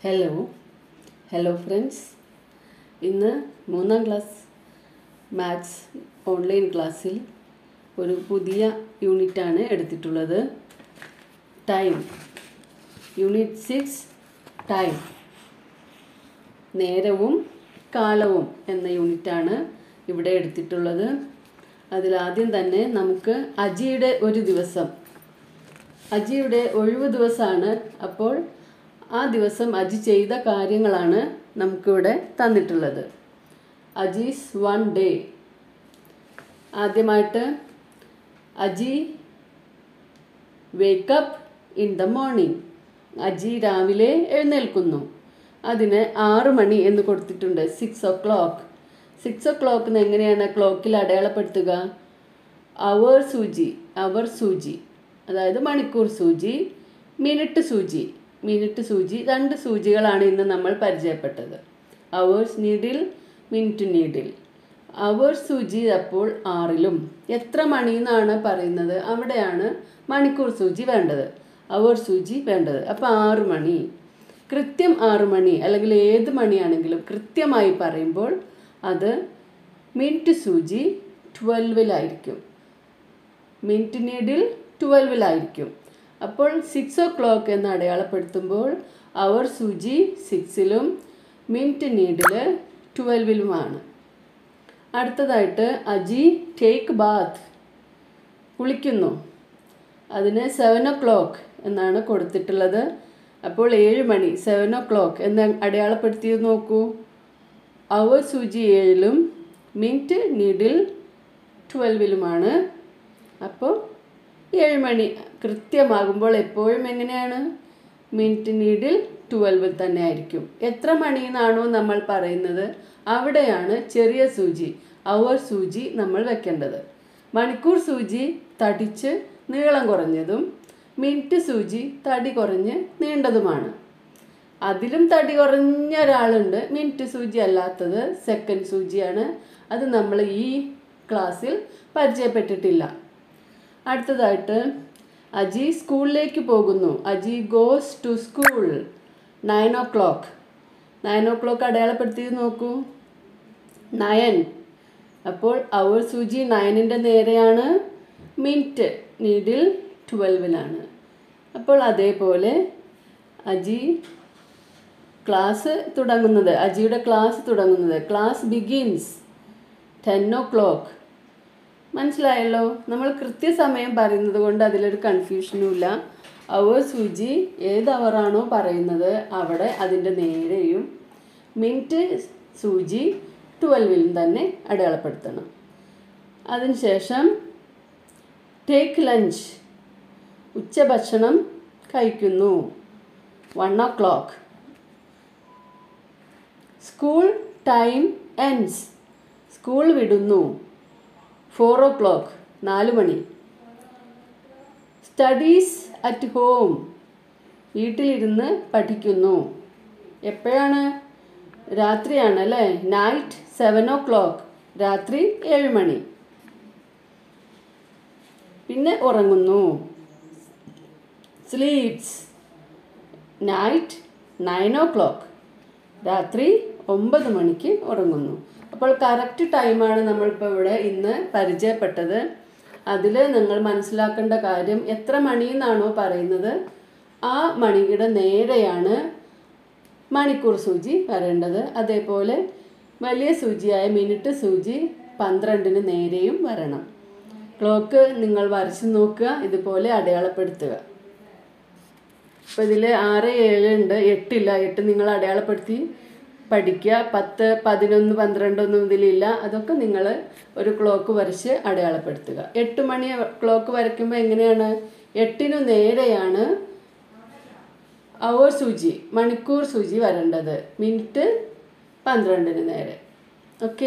Hello hello friends ഇന്ന് മൂന്നാം class maths online ക്ലാസ്സിൽ ഒരു പുതിയ യൂണിറ്റാണ് എടുത്തിട്ടുള്ളത് ടൈം യൂണിറ്റ് സിക്സ് ടൈം നേരവും കാലവും എന്ന യൂണിറ്റാണ് ഇവിടെ എടുത്തിട്ടുള്ളത് അതിലാദ്യം തന്നെ നമുക്ക് അജിയുടെ ഒരു ദിവസം അജിയുടെ ഒഴിവ് ദിവസമാണ് അപ്പോൾ ആ ദിവസം അജി ചെയ്ത കാര്യങ്ങളാണ് നമുക്കിവിടെ തന്നിട്ടുള്ളത് അജീസ് വൺ ഡേ ആദ്യമായിട്ട് Aji wake up in the morning Aji രാവിലെ എഴുന്നേൽക്കുന്നു അതിന് ആറ് മണി എന്ന് കൊടുത്തിട്ടുണ്ട് സിക്സ് ഒ ക്ലോക്ക് സിക്സ് ഒ ക്ലോക്കിന് എങ്ങനെയാണ് ക്ലോക്കിൽ അടയാളപ്പെടുത്തുക അവർ സൂചി അവർ സൂചി അതായത് മണിക്കൂർ സൂചി മിനിറ്റ് സൂചി മിനിറ്റ് സൂചി രണ്ട് സൂചികളാണ് ഇന്ന് നമ്മൾ പരിചയപ്പെട്ടത് hours needle minute needle hours സൂചി അപ്പോൾ ആറിലും എത്ര മണി എന്നാണ് പറയുന്നത് അവിടെയാണ് മണിക്കൂർ സൂചി വേണ്ടത് അവർ സൂചി വേണ്ടത് അപ്പോൾ ആറ് മണി കൃത്യം ആറ് മണി അല്ലെങ്കിൽ ഏത് മണിയാണെങ്കിലും കൃത്യമായി പറയുമ്പോൾ അത് മിനിറ്റ് സൂചി ട്വൽവിലായിരിക്കും മിനിറ്റ് നീഡിൽ ട്വൽവിലായിരിക്കും അപ്പോൾ സിക്സ് ഒ ക്ലോക്ക് എന്ന് അടയാളപ്പെടുത്തുമ്പോൾ അവർ സൂചി സിക്സിലും മിനിറ്റ് നീഡിൽ ട്വൽവിലുമാണ് അടുത്തതായിട്ട് അജി ടേക്ക് ബാത്ത് കുളിക്കുന്നു അതിന് സെവൻ ഒ ക്ലോക്ക് എന്നാണ് കൊടുത്തിട്ടുള്ളത് അപ്പോൾ ഏഴ് മണി സെവൻ ഒ ക്ലോക്ക് എന്ന് അടയാളപ്പെടുത്തിയത് നോക്കൂ അവർ സൂചി ഏഴിലും മിനിറ്റ് നീഡിൽ ട്വൽവിലുമാണ് അപ്പോൾ ഏഴ് മണി കൃത്യമാകുമ്പോൾ എപ്പോഴും എങ്ങനെയാണ് മിനിറ്റ് നീഡിൽ ട്വൽവിൽ തന്നെ ആയിരിക്കും എത്ര മണി എന്നാണോ നമ്മൾ പറയുന്നത് അവിടെയാണ് ചെറിയ സൂചി അവർ സൂചി നമ്മൾ വെക്കേണ്ടത് മണിക്കൂർ സൂചി തടിച്ച് നീളം കുറഞ്ഞതും മിനിറ്റ് സൂചി തടി കുറഞ്ഞ് നീണ്ടതുമാണ് അതിലും തടി കുറഞ്ഞ ഒരാളുണ്ട് മിനിറ്റ് സൂചി അല്ലാത്തത് സെക്കൻഡ് സൂചിയാണ് അത് നമ്മൾ ഈ ക്ലാസ്സിൽ പരിചയപ്പെട്ടിട്ടില്ല അടുത്തതായിട്ട് അജി സ്കൂളിലേക്ക് പോകുന്നു Aji goes to school nine o'clock nine o'clock അടയാളപ്പെടുത്തി നോക്കൂ നയൻ അപ്പോൾ അവർ സൂചി നയനിൻ്റെ നേരെയാണ് മിനിറ്റ് നീഡിൽ ട്വൽവിലാണ് അപ്പോൾ അതേപോലെ അജി ക്ലാസ് തുടങ്ങുന്നത് അജിയുടെ ക്ലാസ് തുടങ്ങുന്നത് class begins ten o'clock മനസ്സിലായല്ലോ നമ്മൾ കൃത്യസമയം പറയുന്നത് കൊണ്ട് അതിലൊരു കൺഫ്യൂഷനും ഇല്ല അവർ സൂചി ഏത് അവറാണോ പറയുന്നത് അവിടെ അതിൻ്റെ നേരെയും മിനിറ്റ് സൂചി ട്വൽവിലും തന്നെ അടയാളപ്പെടുത്തണം അതിനുശേഷം ടേക്ക് ലഞ്ച് ഉച്ചഭക്ഷണം കഴിക്കുന്നു one o'clock school time ends school വിടുന്നു ഫോർ ഒ ക്ലോക്ക് നാല് മണി സ്റ്റഡീസ് അറ്റ് ഹോം വീട്ടിലിരുന്ന് പഠിക്കുന്നു എപ്പോഴാണ് രാത്രിയാണ് അല്ലേ നൈറ്റ് സെവൻ ഒ ക്ലോക്ക് രാത്രി ഏഴ് മണി പിന്നെ ഉറങ്ങുന്നു sleeps night nine o'clock രാത്രി ഒമ്പത് മണിക്ക് ഉറങ്ങുന്നു അപ്പോൾ കറക്റ്റ് ടൈമാണ് നമ്മളിപ്പോൾ ഇവിടെ ഇന്ന് പരിചയപ്പെട്ടത് അതിൽ നിങ്ങൾ മനസ്സിലാക്കേണ്ട കാര്യം എത്ര മണി എന്നാണോ പറയുന്നത് ആ മണിയുടെ നേരെയാണ് മണിക്കൂർ സൂചി വരേണ്ടത് അതേപോലെ വലിയ സൂചിയായ മിനിറ്റ് സൂചി പന്ത്രണ്ടിന് നേരെയും വരണം ക്ലോക്ക് നിങ്ങൾ വരച്ച് നോക്കുക ഇതുപോലെ അടയാളപ്പെടുത്തുക അപ്പോൾ ഇതിൽ ആറ് ഏഴ് ഉണ്ട് എട്ടില്ല എട്ട് നിങ്ങൾ അടയാളപ്പെടുത്തി പഠിക്കുക പത്ത് പതിനൊന്ന് പന്ത്രണ്ടൊന്നും ഇതിലില്ല അതൊക്കെ നിങ്ങൾ ഒരു ക്ലോക്ക് വരച്ച് അടയാളപ്പെടുത്തുക എട്ട് മണി ക്ലോക്ക് വരയ്ക്കുമ്പോൾ എങ്ങനെയാണ് എട്ടിനു നേരെയാണ് അവർ സൂചി മണിക്കൂർ സൂചി വരേണ്ടത് മിനിറ്റ് പന്ത്രണ്ടിന് നേരെ ഓക്കെ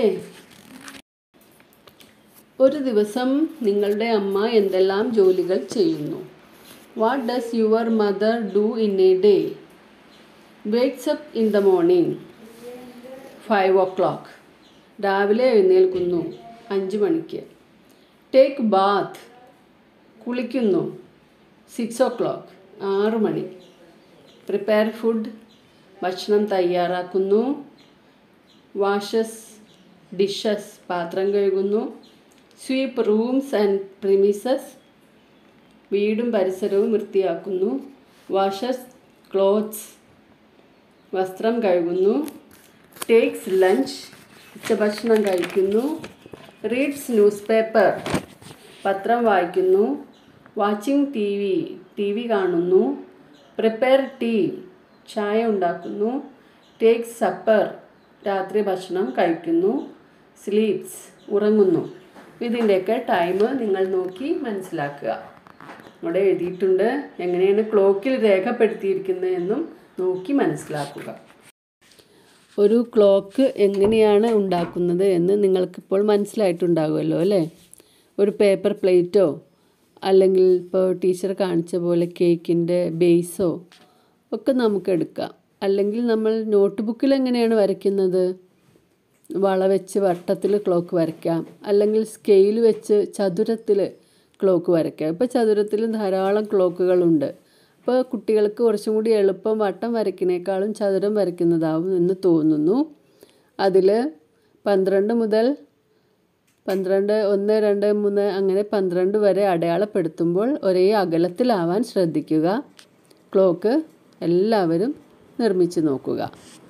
ഒരു ദിവസം നിങ്ങളുടെ അമ്മ എന്തെല്ലാം ജോലികൾ ചെയ്യുന്നു what does your mother do in a day wakes up in the morning five o'clock രാവിലെ എഴുന്നേൽക്കുന്നു അഞ്ച് മണിക്ക് ടേക്ക് ബാത്ത് കുളിക്കുന്നു സിക്സ് ഒ ക്ലോക്ക് ആറ് മണി പ്രിപ്പയർ ഫുഡ് ഭക്ഷണം തയ്യാറാക്കുന്നു വാഷസ് ഡിഷസ് പാത്രം കഴുകുന്നു സ്വീപ്പ് റൂംസ് ആൻഡ് പ്രിമിസസ് വീടും പരിസരവും വൃത്തിയാക്കുന്നു വാഷസ് ക്ലോത്ത്സ് വസ്ത്രം കഴുകുന്നു ടേക്സ് ലഞ്ച് ഉച്ചഭക്ഷണം കഴിക്കുന്നു റീഡ്സ് ന്യൂസ് പേപ്പർ പത്രം വായിക്കുന്നു watching T V T V കാണുന്നു പ്രിപ്പയർ ടീ ചായ ഉണ്ടാക്കുന്നു ടേക്സ് സപ്പർ രാത്രി ഭക്ഷണം കഴിക്കുന്നു സ്ലീപ്സ് ഉറങ്ങുന്നു ഇതിൻ്റെയൊക്കെ ടൈം നിങ്ങൾ നോക്കി മനസ്സിലാക്കുക ഇവിടെ എഴുതിയിട്ടുണ്ട് എങ്ങനെയാണ് ക്ലോക്കിൽ രേഖപ്പെടുത്തിയിരിക്കുന്നത് എന്നും നോക്കി മനസ്സിലാക്കുക ഒരു ക്ലോക്ക് എങ്ങനെയാണ് ഉണ്ടാക്കുന്നത് എന്ന് നിങ്ങൾക്കിപ്പോൾ മനസ്സിലായിട്ടുണ്ടാകുമല്ലോ അല്ലേ ഒരു പേപ്പർ പ്ലേറ്റോ അല്ലെങ്കിൽ ഇപ്പോൾ ടീച്ചർ കാണിച്ച പോലെ കേക്കിൻ്റെ ബേസോ ഒക്കെ നമുക്ക് എടുക്കാം അല്ലെങ്കിൽ നമ്മൾ നോട്ട് ബുക്കിൽ എങ്ങനെയാണ് വരയ്ക്കുന്നത് വള വെച്ച് വട്ടത്തിൽ ക്ലോക്ക് വരയ്ക്കാം അല്ലെങ്കിൽ സ്കെയിൽ വെച്ച് ചതുരത്തിൽ ക്ലോക്ക് വരയ്ക്കാം ഇപ്പോൾ ചതുരത്തിൽ ധാരാളം ക്ലോക്കുകളുണ്ട് അപ്പോൾ കുട്ടികൾക്ക് കുറച്ചും കൂടി എളുപ്പം വട്ടം വരയ്ക്കുന്നേക്കാളും ചതുരം വരയ്ക്കുന്നതാവും എന്ന് തോന്നുന്നു അതിൽ പന്ത്രണ്ട് മുതൽ പന്ത്രണ്ട് ഒന്ന് രണ്ട് മൂന്ന് അങ്ങനെ പന്ത്രണ്ട് വരെ അടയാളപ്പെടുത്തുമ്പോൾ ഒരേ അകലത്തിലാവാൻ ശ്രദ്ധിക്കുക ക്ലോക്ക് എല്ലാവരും നിർമ്മിച്ച് നോക്കുക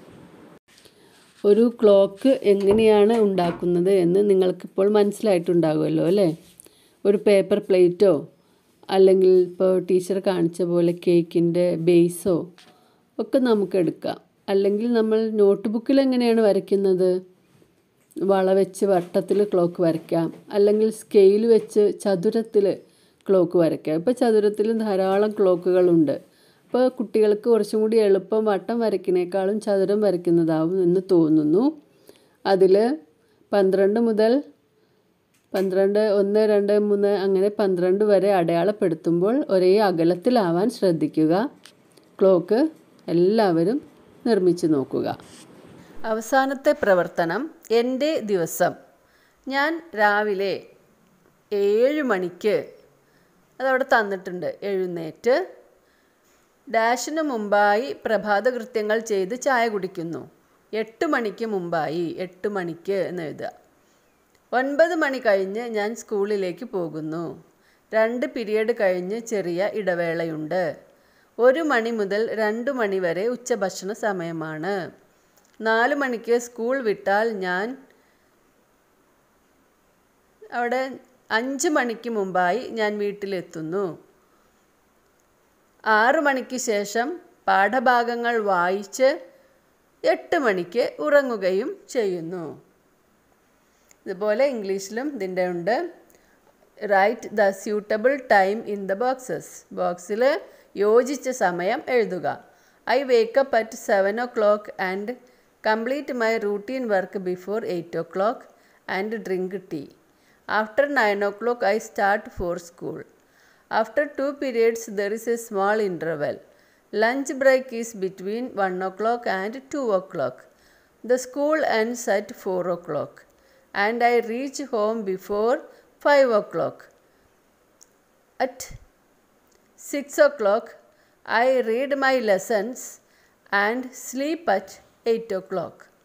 ഒരു ക്ലോക്ക് എങ്ങനെയാണ് ഉണ്ടാക്കുന്നത് എന്ന് നിങ്ങൾക്കിപ്പോൾ മനസ്സിലായിട്ടുണ്ടാകുമല്ലോ അല്ലേ ഒരു പേപ്പർ പ്ലേറ്റോ അല്ലെങ്കിൽ ഇപ്പോൾ ടീച്ചർ കാണിച്ച പോലെ കേക്കിൻ്റെ ബേസോ ഒക്കെ നമുക്ക് എടുക്കാം അല്ലെങ്കിൽ നമ്മൾ നോട്ട് ബുക്കിൽ എങ്ങനെയാണ് വരയ്ക്കുന്നത് വള വെച്ച് വട്ടത്തിൽ ക്ലോക്ക് വരയ്ക്കാം അല്ലെങ്കിൽ സ്കെയിൽ വെച്ച് ചതുരത്തിൽ ക്ലോക്ക് വരയ്ക്കാം ഇപ്പോൾ ചതുരത്തിൽ ധാരാളം ക്ലോക്കുകളുണ്ട് അപ്പോൾ കുട്ടികൾക്ക് കുറച്ചും കൂടി എളുപ്പം വട്ടം വരയ്ക്കുന്നേക്കാളും ചതുരം വരയ്ക്കുന്നതാവും എന്ന് തോന്നുന്നു അതിൽ പന്ത്രണ്ട് മുതൽ പന്ത്രണ്ട് ഒന്ന് രണ്ട് മൂന്ന് അങ്ങനെ പന്ത്രണ്ട് വരെ അടയാളപ്പെടുത്തുമ്പോൾ ഒരേ അകലത്തിലാവാൻ ശ്രദ്ധിക്കുക ക്ലോക്ക് എല്ലാവരും നിർമ്മിച്ച് നോക്കുക അവസാനത്തെ പ്രവർത്തനം എൻ്റെ ദിവസം ഞാൻ രാവിലെ ഏഴ് മണിക്ക് അതവിടെ തന്നിട്ടുണ്ട് എഴുന്നേറ്റ് ഡാഷിന് മുമ്പായി പ്രഭാതകൃത്യങ്ങൾ ചെയ്ത് ചായ കുടിക്കുന്നു എട്ട് മണിക്ക് മുമ്പായി എട്ട് മണിക്ക് എന്ന് എഴുതുക ഒൻപത് മണി കഴിഞ്ഞ് ഞാൻ സ്കൂളിലേക്ക് പോകുന്നു രണ്ട് പീരിയഡ് കഴിഞ്ഞ് ചെറിയ ഇടവേളയുണ്ട് ഒരു മണി മുതൽ രണ്ട് മണി വരെ ഉച്ചഭക്ഷണ സമയമാണ് നാല് മണിക്ക് സ്കൂൾ വിട്ടാൽ ഞാൻ അവിടെ അഞ്ച് മണിക്ക് മുമ്പായി ഞാൻ വീട്ടിലെത്തുന്നു ആറു മണിക്ക് ശേഷം പാഠഭാഗങ്ങൾ വായിച്ച് എട്ട് മണിക്ക് ഉറങ്ങുകയും ചെയ്യുന്നു ഇതുപോലെ ഇംഗ്ലീഷിലും ഇതിൻ്റെ ഉണ്ട് write the suitable time in the boxes ബോക്സിൽ യോജിച്ച സമയം എഴുതുക I wake up at seven o'clock and complete my routine work before eight o'clock and drink tea after nine o'clock I start for school after two periods there is a small interval lunch break is between one o'clock and two o'clock the school ends at four o'clock and I reach home before 5 o'clock. At 6 o'clock, I read my lessons and sleep at 8 o'clock.